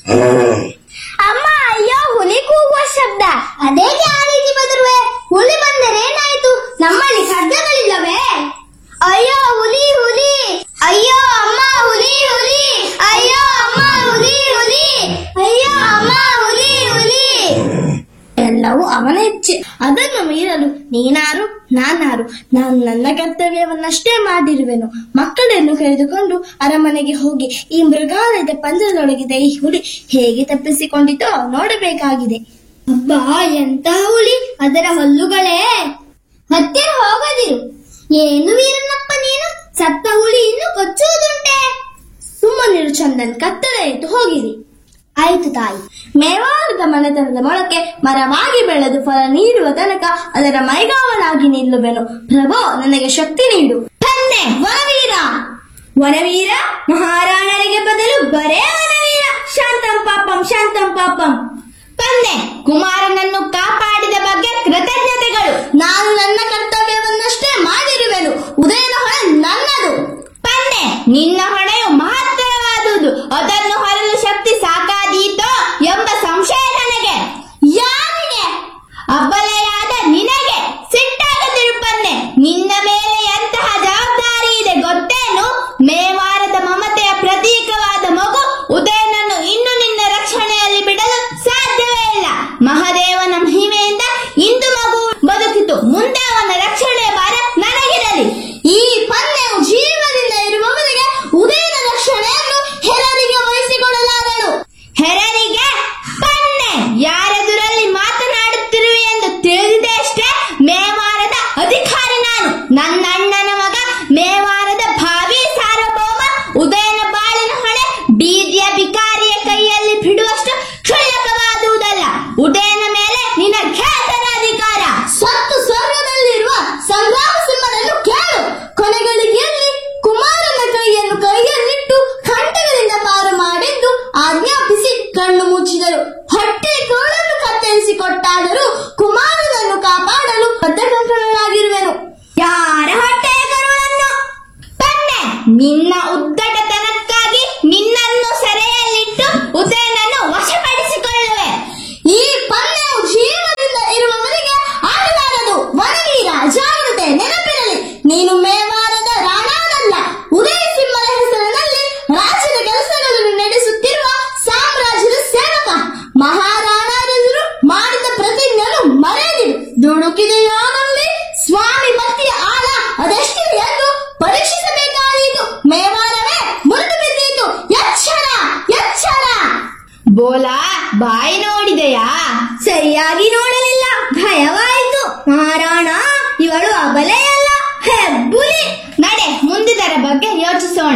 ಅಮ್ಮ ಅಯ್ಯೋ ಹುಲಿ ಕೂಗುವ ಶಬ್ದ ಅದೇಗೆ ಆ ರೀತಿ ಬದರುವೆ ಹುಲಿ ಬಂದರೆ ಏನಾಯ್ತು ನಮ್ಮಲ್ಲಿ ಖಡ್ಗಗಳಿಲ್ಲವೇ ಅಯ್ಯೋ ಹುಲಿ ಹುಲಿ ಅಯ್ಯೋ ಅಮ್ಮ ಹುಲಿ ಹುಲಿ ಅಯ್ಯೋ ಅಮ್ಮ ಹುಲಿ ಹುಲಿ ಅಯ್ಯೋ ಅಮ್ಮ ಹುಲಿ ಹುಲಿ ಎಲ್ಲವೂ ಅವನ ಇಚ್ಛೆ ಅದನ್ನು ಮೀರಲು ನೀನಾರು ನಾನಾರು ನಾನು ನನ್ನ ಕರ್ತವ್ಯವನ್ನಷ್ಟೇ ಮಾಡಿರುವೆನು ಮಕ್ಕಳನ್ನು ಕರೆದುಕೊಂಡು ಅರಮನೆಗೆ ಹೋಗಿ ಈ ಮೃಗಾಲಯದ ಪಂಜರದೊಳಗಿದೆ ಈ ಹುಲಿ ಹೇಗೆ ತಪ್ಪಿಸಿಕೊಂಡಿತೋ ನೋಡಬೇಕಾಗಿದೆ ಅಬ್ಬಾ ಎಂತ ಹುಲಿ ಅದರ ಹಲ್ಲುಗಳೇ ಹತ್ತಿರ ಹೋಗದಿರು ಏನು ವೀರನಪ್ಪ ನೀನು ಸತ್ತ ಹುಲಿ ಇನ್ನು ಕೊಚ್ಚುವುದುಂಟೆ ಸುಮ್ಮನಿರು ಚಂದನ್ ಕತ್ತಲೆ ಆಯ್ತು ಹೋಗಿರಿ ಆಯ್ತು ತಾಯಿ ಮೇವಾರದ ಮನೆತನದ ಮೊಳಕೆ ಮರವಾಗಿ ಬೆಳೆದು ಫಲ ನೀಡುವ ತನಕ ಅದರ ಮೈಗಾವಲಾಗಿ ನಿಲ್ಲುವೆನು ಪ್ರಭೋ ನನಗೆ ಶಕ್ತಿ ನೀಡು ತನ್ನೆ ವನವೀರ ವನವೀರ ಮಹಾರಾಣರಿಗೆ ಬದಲು ಬರೇ ವನವೀರ ಶಾಂತಂ ಪಾಪಂ ಶಾಂತಂ ಪಾಪಂ ತಂದೆ ಕುಮಾರನನ್ನು ಕಾಪಾಡಿದ ಬಗ್ಗೆ ಕೃತಜ್ಞತೆಗಳು ನಾನು ನನ್ನ ಕರ್ತವ್ಯವನ್ನಷ್ಟೇ ಮಾಡಿರುವೆನು ಉದಯನ ಹೊಣೆ ನನ್ನದು ತಂದೆ ನಿನ್ನ ಹೊಣೆಯು ಮಹತ್ತರವಾದುದು ಅದನ್ನು ಹೊರಲು ಶಕ್ತಿ ಸಾಕಾದೀತೋ ಎಂಬ ಸಂಶಯ ನನಗೆ ಯಾರಿಗೆ ಅಬ್ಬಲೆಯಾದ ನಿನಗೆ ಸಿಟ್ಟಾಗ ತಿರುಪನ್ನೆ ನಿನ್ನ ಮೇಲೆ ಎಂತಹ ಜವಾಬ್ದಾರಿ ಇದೆ ಗೊತ್ತೇನು ಮೇವಾರದ ಮಮತೆಯ ಪ್ರತೀಕವಾದ ಮಗು ಉದಯನನ್ನು ಇನ್ನು ನಿನ್ನ ರಕ್ಷಣೆಯಲ್ಲಿ ಬಿಡಲು ಸಾಧ್ಯವೇ ಇಲ್ಲ ಮಹಾದೇವನ ಮಹಿಮೆಯಿಂದ ಇಂದು ಮಗು ಬದುಕಿತು ಮುಂದೆ ಅವನ ರಕ್ಷಣೆಯ ಭಾರ ನನಗಿರಲಿ ಈ ಪಂದ್ಯವು ಜೀವನದಿಂದ ಇರುವವರಿಗೆ ಉದಯನ ರಕ್ಷಣೆಯನ್ನು ಹೆರರಿಗೆ ವಹಿಸಿಕೊಳ್ಳಲಾರನು ಹೆರರಿಗೆ ಪನ್ನೆ ಯಾರೆದುರಲ್ಲಿ ಮಾತನಾಡುತ್ತಿರುವೆ ಎಂದು ತಿಳಿದಿದೆ ಅಷ್ಟೇ ಮೇವಾರದ ಅಧಿಕಾರಿ ನಾನು ನನ್ನ ಅಣ್ಣನ ಮಗ ಮೇವಾರದ ಭಾವಿ ಸಾರ್ವಭೌಮ ಉದಯನ ಬಾಳಿನ ಹೊಣೆ ಬೀದಿಯ ಬಿಕಾರಿಯ ಕೈಯಲ್ಲಿ ಬಿಡುವಷ್ಟು ಕ್ಷುಲ್ಲಕವಾದುದಲ್ಲ ಉದಯನ ಮೇಲೆ ನಿನ್ನ ಖ್ಯಾತನ ಅಧಿಕಾರ ಸತ್ತು ಸ್ವರ್ಗದಲ್ಲಿರುವ ಸಂಗ್ರಾಮ ಸಿಂಹನನ್ನು ಕೇಳು ಕೊನೆಗಳಿಗೆಯಲ್ಲಿ ಕುಮಾರನ ಕೈಯನ್ನು ಕೈಯಲ್ಲಿಟ್ಟು ಕಂಠಗಳಿಂದ ಪಾರು ಮಾಡಿದ್ದು ಆಜ್ಞಾಪಿಸಿ ಕಣ್ಣು ಮುಚ್ಚಿದರು ಹೊಟ್ಟೆ ಕೋಳನ್ನು ಕತ್ತರಿಸಿ ಕೊಟ್ಟಾದರೂ ಕುಮಾರನನ್ನು ಕಾಪಾಡಲು ಬದ್ಧಕಂಕಣರಾಗಿರುವೆನು ಯಾರ ಹೊಟ್ಟೆಯ ಕರುಳನ್ನು ಪನ್ನೆ ನಿನ್ನ ಉದ್ದಟತನಕ್ಕಾಗಿ ನಿನ್ನನ್ನು ಸೆರೆಯಲ್ಲಿಟ್ಟು ಉದಯನನ್ನು ವಶಪಡಿಸಿಕೊಳ್ಳುವೆ ಈ ಪಂದ್ಯವು ಜೀವನದಿಂದ ಇರುವವರಿಗೆ ಆಡಲಾರದು ವನವೀರ ಜಾಗ್ರತೆ ನೆನಪಿರಲಿ ನೀನು ಮೇವಾರದ ರಾಣಾನಲ್ಲ ಉದಯ ಸಿಂಹನ ಹೆಸರಿನಲ್ಲಿ ರಾಜ್ಯದ ಕೆಲಸಗಳನ್ನು ನಡೆಸುತ್ತಿರುವ ಸಾಮ್ರಾಜ್ಯದ ಸೇವಕ ಮಹಾರಾಣಾರೆದುರು ಮಾಡಿದ ಪ್ರತಿಜ್ಞೆಯನ್ನು ಮರೆಯದಿರು ದುಡುಕಿದೆಯಾದಲ್ಲಿ ಸ್ವಾಮಿ ಭಕ್ತಿಯ ಆಳ ಅದೆಷ್ಟಿದೆ ಎಂದು ಪರೀಕ್ಷಿಸಬೇಕಾದೀತು ಮೇವಾರವೇ ಮುರಿದು ಬಿದ್ದೀತು ಎಚ್ಚರ ಎಚ್ಚರ ಬೋಲಾ ಬಾಯಿ ನೋಡಿದೆಯಾ ಸರಿಯಾಗಿ ನೋಡಲಿಲ್ಲ ಭಯವಾಯಿತು ಮಹಾರಾಣ ಇವಳು ಅಬಲೆಯಲ್ಲ ಹೆಬ್ಬುಲಿ ನಡೆ ಮುಂದಿದರ ಬಗ್ಗೆ ಯೋಚಿಸೋಣ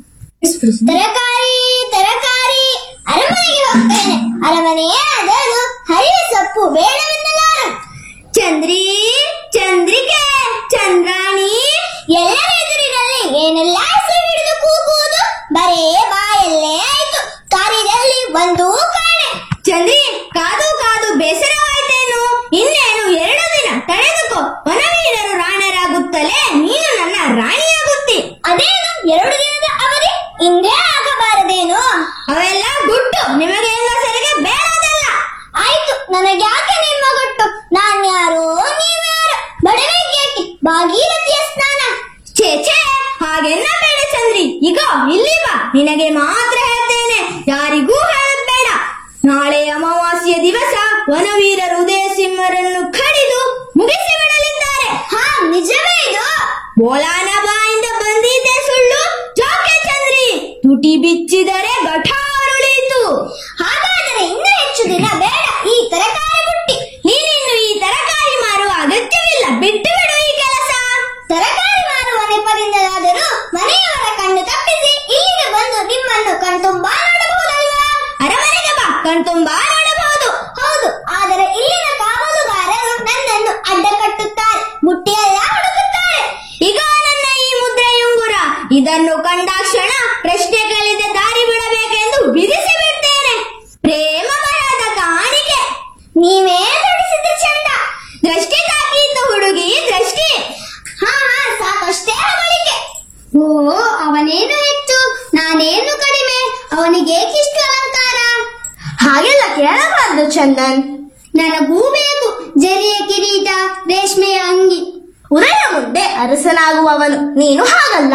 ತರಕಾರಿ ತರಕಾರಿ ಅರಮನೆಗೆ ಹೋಗ್ತೇನೆ ಅರಮನೆಯೇ ಅದದು ಹರಿದ ಸೊಪ್ಪು ಬೇಡವೆನ್ನಲಾರು ಚಂದ್ರಿ ಚಂದ್ರಿಕೆ ಚಂದ್ರಾಣಿ ಎಲ್ಲರ ಎದುರಿನಲ್ಲಿ ಏನೆಲ್ಲ ಹೆಸರು ಹಿಡಿದು ಕೂಗುವುದು ಬರೇ ಬಾಯಲ್ಲೇ ಆಯ್ತು ಕಾರ್ಯದಲ್ಲಿ ಒಂದು ಕಾಣೆ ಚಂದ್ರಿ ಕಾದು ಕಾದು ಬೇಸರವಾಯ್ತೇನು ಇನ್ನೇನು ಎರಡು ದಿನ ತಡೆದುಕೋ ವನವೀರರು ರಾಣರಾಗುತ್ತಲೇ ನೀನು ನನ್ನ ರಾಣಿಯಾಗುತ್ತಿ ಅದೇನು ಎರಡು ದಿನದ ಅವಧಿ ಇಂದೇ ಆಗಬಾರದೇನು ಅವೆಲ್ಲ ಗುಟ್ಟು ನಿಮಗೆ ಹೆಂಗಸರಿಗೆ ಬೇಡದಲ್ಲ ಆಯ್ತು ನನಗೆ ಯಾಕೆ ನಿಮ್ಮ ಗುಟ್ಟು ನಾನ್ಯಾರು ನೀವ್ಯಾರು ಬಡವೇಗೇಕೆ ಭಾಗೀರಥಿಯ ಸ್ನಾನ ಛೇ ಛೇ ಹಾಗೆಲ್ಲ ಬೇಡ ಚಂದ್ರಿ ಈಗ ಇಲ್ಲಿ ಬಾ ನಿನಗೆ ಮಾತ್ರ ಹೇಳ್ತೇನೆ ಯಾರಿಗೂ ಹೇಳಬೇಡ ನಾಳೆ ಅಮಾವಾಸ್ಯ ದಿವಸ ವನವೀರರು ಉದಯ ಸಿಂಹರನ್ನು ಕಡಿದು ಮುಗಿಸಿ ಬಿಡಲಿದ್ದಾರೆ ಹಾ ನಿಜವೇ ಇದು ಬೋಲಾನ ಬಾಯಿಂದ ಬಂದಿದ್ದೆ ಸುಳ್ಳು ಜೋಕೆ ಚಂದ್ರಿ ತುಟಿ ಬಿಚ್ಚಿದರೆ ಗಠಾರುಳಿತು ಹಾಗಾದರೆ ಇನ್ನೂ ಹೆಚ್ಚು ದಿನ ಬೇಡ ಈ ತರಕಾರಿ ಬುಟ್ಟಿ ನೀನಿನ್ನು ಈ ತರಕಾರಿ ಮಾರುವ ಅಗತ್ಯವಿಲ್ಲ ಬಿಟ್ಟು ಬಿಡು ಈ ಕೆಲಸ ತರಕಾರಿ ಮಾರುವ ನೆಪದಿಂದಲಾದರೂ ಮನೆಯವರ ಕಣ್ಣು ತಪ್ಪಿಸಿ ಇಲ್ಲಿಗೆ ಬಂದು ನಿಮ್ಮನ್ನು ಕಣ್ತುಂಬಾ ನೋಡಬಹುದಲ್ವಾ ಅರಮನೆಗೆ ಬಾ ಕಣ್ತುಂಬಾ ನೋಡಬಹುದು ಹೌದು ಆದರೆ ಇಲ್ಲಿನ ಕಾವಲುಗಾರರು ನನ್ನನ್ನು ಅಡ್ಡ ಕಟ್ಟುತ್ತಾರೆ ಬುಟ್ಟಿಯೆಲ್ಲ ಹುಡುಕುತ್ತಾರೆ ಈಗ ನನ್ನ ಈ ಮುದ್ರೆಯುಂಗುರ ಇದನ್ನು ಕಂಡಾಕ್ಷಣ ಪ್ರಶ್ನೆ ಕಲಿದ ದಾರಿ ಬಿಡಬೇಕೆಂದು ವಿಧಿಸಿ ಬಿಡ್ತೇನೆ ಪ್ರೇಮ ಬರದ ಕಾಣಿಕೆ ನೀವೇ ನುಡಿಸಿದ್ರೆ ಚಂದ ದೃಷ್ಟಿ ತಾಕೀತ ಹುಡುಗಿ ದೃಷ್ಟಿ ಹಾ ಹಾ ಸಾಕಷ್ಟೇ ಅವಳಿಗೆ ಓ ಅವನೇನು ಹೆಚ್ಚು ನಾನೇನು ಕಡಿಮೆ ಅವನಿಗೆ ಏಕಿಷ್ಟು ಅಲಂಕಾರ ಹಾಗೆಲ್ಲ ಕೇಳಬಾರ್ದು ಚಂದನ್ ನನಗೂ ಬೇಕು ಜರಿಯ ಕಿರೀಟ ರೇಷ್ಮೆಯ ಅಂಗಿ ಉದಯ ಮುಂದೆ ಅರಸನಾಗುವವನು ನೀನು ಹಾಗಲ್ಲ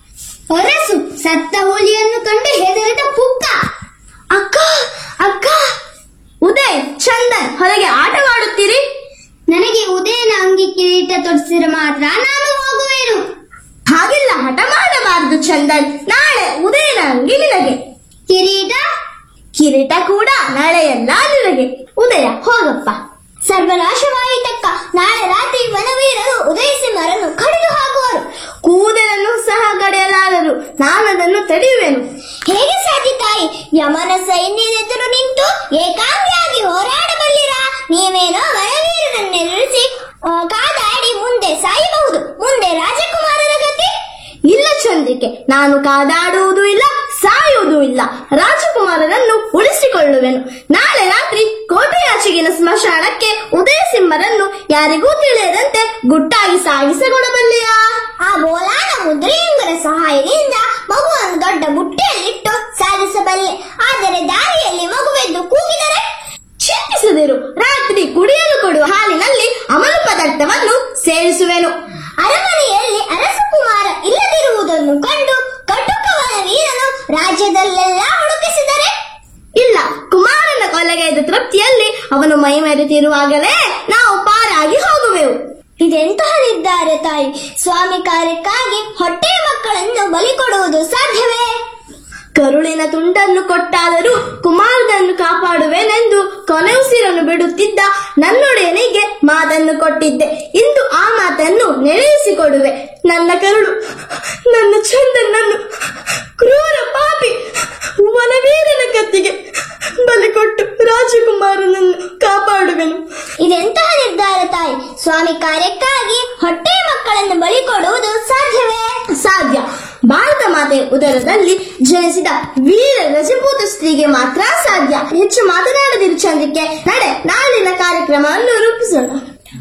ಅರಸು ಸತ್ತ ಹುಲಿಯನ್ನು ಕಂಡು ಹೆದರಿದ ಪುಕ್ಕ ಅಕ್ಕ ಅಕ್ಕ ಉದಯ್ ಚಂದನ್ ಹೊರಗೆ ಆಟವಾಡುತ್ತೀರಿ ನನಗೆ ಉದಯನ ಅಂಗಿ ಕಿರೀಟ ತೊಡಿಸಿದ್ರೆ ಮಾತ್ರ ನಾನು ಹೋಗುವೆನು ಹಾಗೆಲ್ಲ ಹಠ ಮಾಡಬಾರದು ಚಂದನ್ ನಾಳೆ ಉದಯನ ಅಂಗಿ ನಿನಗೆ ಕಿರೀಟ ಕಿರೀಟ ಕೂಡ ನಾಳೆ ಎಲ್ಲ ನಿನಗೆ ಉದಯ ಹೋಗಪ್ಪ ಸರ್ವನಾಶವಾಯಿತಕ್ಕ ನಾಳೆ ರಾತ್ರಿ ವನವೀರರು ಉದಯಿಸಿಮರನ್ನು ಕಡಿದು ಹಾಕುವರು ಕೂದಲನ್ನು ಸಹ ಕಡಿಯಲಾರರು ನಾನದನ್ನು ತಡೆಯುವೆನು ಹೇಗೆ ಸಾಧ್ಯ ತಾಯಿ ಯಮನ ಸೈನ್ಯದೆದುರು ನಿಂತು ಏಕಾಂಗಿಯಾಗಿ ಹೋರಾಡಬಲ್ಲಿರಾ ನೀವೇನೋ ವನವೀರರನ್ನೆದುರಿಸಿ ಆ, ಕಾದಾಡಿ ಮುಂದೆ ಸಾಯಬಹುದು ಮುಂದೆ ರಾಜಕುಮಾರರ ಗತಿ ಇಲ್ಲ ಚಂದ್ರಿಕೆ ನಾನು ಕಾದಾಡುವುದೂ ಇಲ್ಲ ಸಾಯುವುದೂ ಇಲ್ಲ ರಾಜಕುಮಾರರನ್ನು ಉಳಿಸಿಕೊಳ್ಳುವೆನು ನಾಳೆ ರಾತ್ರಿ ಕೋಟೆಯಾಚೆಗಿನ ಸ್ಮಶಾನಕ್ಕೆ ಉದಯ ಸಿಂಹರನ್ನು ಯಾರಿಗೂ ತಿಳಿಯದಂತೆ ಗುಟ್ಟಾಗಿ ಸಾಗಿಸಿಕೊಡಬಲ್ಲೆಯಾ ಆ ಬೋಲಾನ ಮುದ್ರೆಯಂಗರ ಸಹಾಯದಿಂದ ಮಗುವನ್ನು ದೊಡ್ಡ ಬುಟ್ಟೆಯಲ್ಲಿಟ್ಟು ಸಾಗಿಸಬಲ್ಲೆ ಆದರೆ ದಾರಿಯಲ್ಲಿ ಮಗುವೆದ್ದು ಕೂಗಿದರೆ ಚಿಂತಿಸದಿರು ರಾತ್ರಿ ಕುಡಿಯಲು ಕೊಡುವ ಹಾಲಿನಲ್ಲಿ ಅಮಲು ಪದಾರ್ಥವನ್ನು ಸೇರಿಸುವೆನು ಅರಮನೆಯಲ್ಲಿ ಅರಸಕುಮಾರ ಇಲ್ಲದಿರುವುದನ್ನು ಕಂಡು ಕಟುಕವನ ವೀರನು ರಾಜ್ಯದಲ್ಲೆಲ್ಲ ಹುಡುಕಿಸಿದರೆ ಇಲ್ಲ ಕುಮಾರನ ಕೊಲೆಗೈದ ತೃಪ್ತಿಯಲ್ಲಿ ಅವನು ಮೈಮೆರೆತಿರುವಾಗಲೇ ನಾವು ಪಾರಾಗಿ ಹೋಗುವೆವು ಇದೆಂತಹ ನಿರ್ಧಾರ ತಾಯಿ ಸ್ವಾಮಿ ಕಾರ್ಯಕ್ಕಾಗಿ ಹೊಟ್ಟೆಯ ಮಕ್ಕಳನ್ನು ಬಲಿ ಕೊಡುವುದು ಸಾಧ್ಯವೇ ಕರುಳಿನ ತುಂಡನ್ನು ಕೊಟ್ಟಾದರೂ ಕುಮಾರನನ್ನು ಕಾಪಾಡುವೆನೆಂದು ಕೊನೆ ಉಸಿರನ್ನು ಬಿಡುತ್ತಿದ್ದ ನನ್ನೊಡೆಯನಿಗೆ ಮಾತನ್ನು ಕೊಟ್ಟಿದ್ದೆ ಇಂದು ಆ ಮಾತನ್ನು ನೆರವೇರಿಸಿಕೊಡುವೆ ನನ್ನ ಕರುಳು ನನ್ನ ಚಂದನನ್ನು ಕ್ರೂರ ಪಾಪಿ ವನವೀರನ ಕತ್ತಿಗೆ ಬಲಿ ಕೊಟ್ಟು ರಾಜಕುಮಾರನನ್ನು ಕಾಪಾಡುವೆನು ಇದೆಂತಹ ನಿರ್ಧಾರ ತಾಯಿ ಸ್ವಾಮಿ ಕಾರ್ಯಕ್ಕಾಗಿ ಹೊಟ್ಟೆಯ ಮಕ್ಕಳನ್ನು ಬಲಿ ಕೊಡುವುದು ಸಾಧ್ಯವೇ ಸಾಧ್ಯ ಭಾರತ ಮಾತೆ ಉದರದಲ್ಲಿ ಜನಿಸಿದ ವೀರ ರಜಪೂತ ಸ್ತ್ರೀಗೆ ಮಾತ್ರ ಸಾಧ್ಯ ಹೆಚ್ಚು ಮಾತನಾಡದಿರು ಚಂದ್ರಿಕೆ ನಡೆ ನಾಳಿನ ಕಾರ್ಯಕ್ರಮವನ್ನು ರೂಪಿಸೋಣ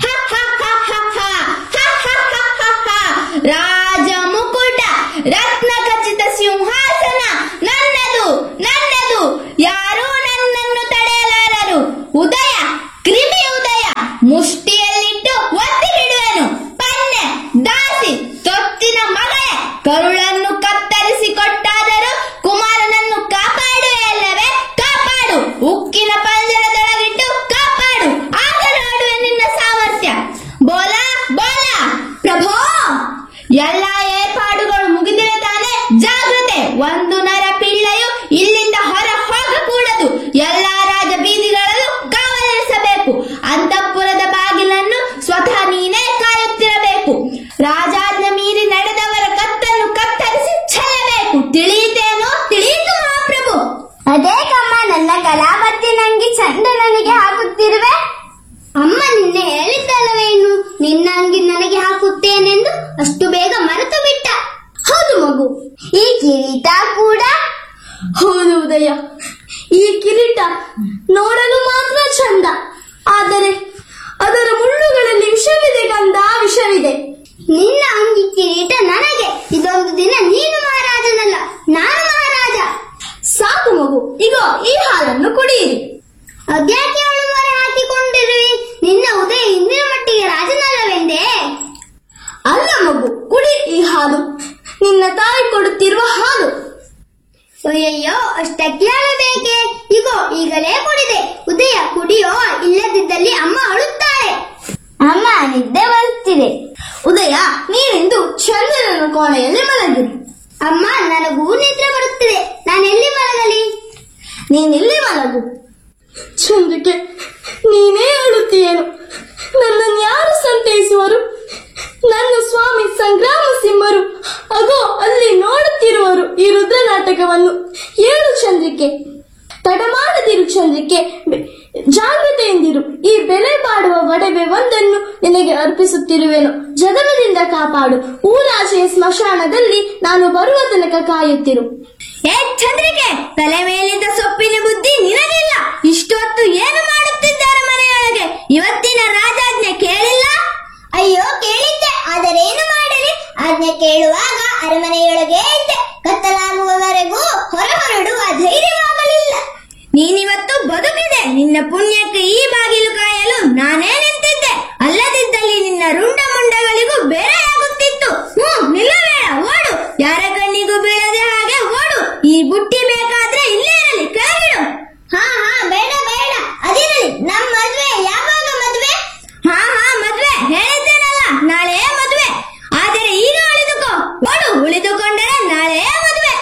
ರಾಜ ಮುಕುಟ ರತ್ನ ಖಚಿತ ಸಿಂಹಾಸನ ನನ್ನದು ನನ್ನದು ಯಾರೂ ನನ್ನನ್ನು ತಡೆಯಲಾರರು ಉದಯ ಕ್ರಿಮಿ ಉದಯ ಮುಷ್ಟಿಯಲ್ಲಿಟ್ಟು ಒತ್ತಿ ಬಿಡುವೆನು ಪನ್ನೆ ದಾಸಿ ತೊತ್ತಿನ ಮಗಳೇ ಕರುಳನ್ನು ಕತ್ತರಿಸಿ ಕೊಟ್ಟಾದರೂ ಕುಮಾರನನ್ನು ಕಾಪಾಡುವೆ ಅಲ್ಲವೇ ಕಾಪಾಡು ಉಕ್ಕಿನ ಪಂಜರದೊಳಗಿಟ್ಟು ಕಾಪಾಡು ಆಗ ನೋಡುವೆ ನಿನ್ನ ಸಾಮರ್ಥ್ಯ ಬೋಲ ಬೋಲ ಪ್ರಭೋ ಎಲ್ಲ ಏರ್ಪಾಡುಗಳು ಮುಗಿದಿವೆ ತಾನೆ ಜಾಗ್ರತೆ ಒಂದು ನರ ಪಿಳ್ಳೆಯು ಇಲ್ಲಿಂದ ಹೊರ ಹೋಗಕೂಡದು ಎಲ್ಲಾ ರಾಜ ಬೀದಿಗಳಲ್ಲೂ ಕಾವಲಿರಿಸಬೇಕು ಅಂತಃಪುರದ ಬಾಗಿಲನ್ನು ಸ್ವತಃ ನೀನೇ ಕಾಯುತ್ತಿರಬೇಕು ರಾಜಾಜ್ಞೆ ಮೀರಿ ನಡೆದವರ ಕತ್ತನ್ನು ಕತ್ತರಿಸಿ ಚೆಲ್ಲಬೇಕು ತಿಳಿಯಿತೇನೋ ತಿಳಿಯಿತು ಮಹಾಪ್ರಭು ಅದೇ ಕಮ್ಮ ನನ್ನ ಕಲಾಪತಿ ನಂಗೆ ಚಂದನನಿಗೆ ಹಾಕುತ್ತಿರುವೆ ಅಮ್ಮ ನಿನ್ನೆ ಹೇಳಿದ್ದಲ್ಲವೇನು ನಿನ್ನ ಅಂಗಿ ನನಗೆ ಹಾಕುತ್ತೇನೆಂದು ಅಷ್ಟು ಬೇಗ ಮರೆತು ಬಿಟ್ಟ ಹೌದು ಮಗು ಈ ಕಿರೀಟ ಕೂಡ ಹೌದು ಉದಯ ಈ ಕಿರೀಟ ನೋಡಲು ಮಾತ್ರ ಚಂದ ಆದರೆ ಅದರ ಮುಳ್ಳುಗಳಲ್ಲಿ ವಿಷವಿದೆ ಗಂಧ ವಿಷವಿದೆ ನಿನ್ನ ಅಂಗಿ ಕಿರೀಟ ನನಗೆ ಇದೊಂದು ದಿನ ನೀನು ಮಹಾರಾಜನಲ್ಲ ನಾನು ಮಹಾರಾಜ ಸಾಕು ಮಗು ಈಗ ಈ ಹಾಲನ್ನು ಕುಡಿಯಿರಿ ಅದ್ಯಾಕೆ ಅವಳು ಮರೆ ಹಾಕಿಕೊಂಡಿರುವಿ ನಿನ್ನ ಉದಯ ಇಂದಿನ ಮಟ್ಟಿಗೆ ರಾಜನಲ್ಲವೆಂದೇ ಅಲ್ಲ ಮಗು ಕುಡಿ ಈ ಹಾಲು ನಿನ್ನ ತಾಯಿ ಕೊಡುತ್ತಿರುವ ಹಾಲು ಅಯ್ಯಯ್ಯೋ ಅಷ್ಟಕ್ಕೆ ಅಳಬೇಕೆ ಇಗೋ ಈಗಲೇ ಕುಡಿದೆ ಉದಯ ಕುಡಿಯೋ ಇಲ್ಲದಿದ್ದಲ್ಲಿ ಅಮ್ಮ ಅಳುತ್ತಾಳೆ ಅಮ್ಮ ನಿದ್ದೆ ಬರುತ್ತಿದೆ ಉದಯ ನೀನಿಂದು ಚಂದ್ರನ ಕೋಣೆಯಲ್ಲಿ ಮಲಗಿರು ಅಮ್ಮ ನನಗೂ ನಿದ್ರೆ ಬರುತ್ತಿದೆ ನಾನೆಲ್ಲಿ ಮಲಗಲಿ ನೀನಿಲ್ಲಿ ಮಲಗು ಚಂದ್ರಿಕೆ ನೀನೇ ಅಳುತ್ತೀಯೇನು ನನ್ನನ್ನು ಯಾರು ಸಂತೈಸುವರು ನನ್ನ ಸ್ವಾಮಿ ಸಂಗ್ರಾಮ ಸಿಂಹರು ಅಗೋ ಅಲ್ಲಿ ನೋಡುತ್ತಿರುವರು ಈ ರುದ್ರ ನಾಟಕವನ್ನು ಏಳು ಚಂದ್ರಿಕೆ ತಡ ಮಾಡದಿರು ಚಂದ್ರಿಕೆ ಬೆ- ಜಾಗ್ರತೆಯಿಂದಿರು ಈ ಬೆಲೆ ಬಾಡುವ ಒಡವೆ ಒಂದನ್ನು ನಿನಗೆ ಅರ್ಪಿಸುತ್ತಿರುವೆನು ಜಗದದಿಂದ ಕಾಪಾಡು ಊಲಾಚೆಯ ಸ್ಮಶಾನದಲ್ಲಿ ನಾನು ಬರುವ ತನಕ ಕಾಯುತ್ತಿರು ಏ ಚಂದ್ರಿಕೆ ತಲೆ ಮೇಲಿದ್ದ ಸೊಪ್ಪಿನ ಬುದ್ಧಿ ನಿನಗಿಲ್ಲ ಇಷ್ಟೊತ್ತು ಏನು ಮಾಡುತ್ತಿದ್ದಾರೆ ಮನೆಯೊಳಗೆ ಇವತ್ತಿನ ರಾಜಾಜ್ಞೆ ಕೇಳಿಲ್ಲ ಅಯ್ಯೋ ಕೇಳಿದ್ದೆ ಆದರೇನು ಮಾಡಲಿ ಆಜ್ಞೆ ಕೇಳುವಾಗ ಅರಮನೆಯೊಳಗೆ ಇದ್ದೆ ಕತ್ತಲಾಗುವವರೆಗೂ ಹೊರ ಹೊರಡುವ ಧೈರ್ಯವಾಗಲಿಲ್ಲ ನೀನಿವತ್ತು ಬದು ನಿನ್ನ ಪುಣ್ಯಕ್ಕೆ ಈ ಬಾಗಿಲು ಕಾಯಲು ನಾನೇ ನಿಂತಿದ್ದೆ ಅಲ್ಲದಿದ್ದಲ್ಲಿ ನಿನ್ನ ರುಂಡ ಮುಂಡಗಳಿಗೂ ಬೇರೆಯಾಗುತ್ತಿತ್ತು ಹ್ಮ್ ನಿಲ್ಲಬೇಡ ಓಡು ಯಾರ ಕಣ್ಣಿಗೂ ಬೀಳದೆ ಹಾಗೆ ಓಡು ಈ ಬುಟ್ಟಿ ಬೇಕಾದ್ರೆ ಇಲ್ಲೇ ಇರಲಿ ಕೆಳಗಿಡು ಹಾ ಹಾ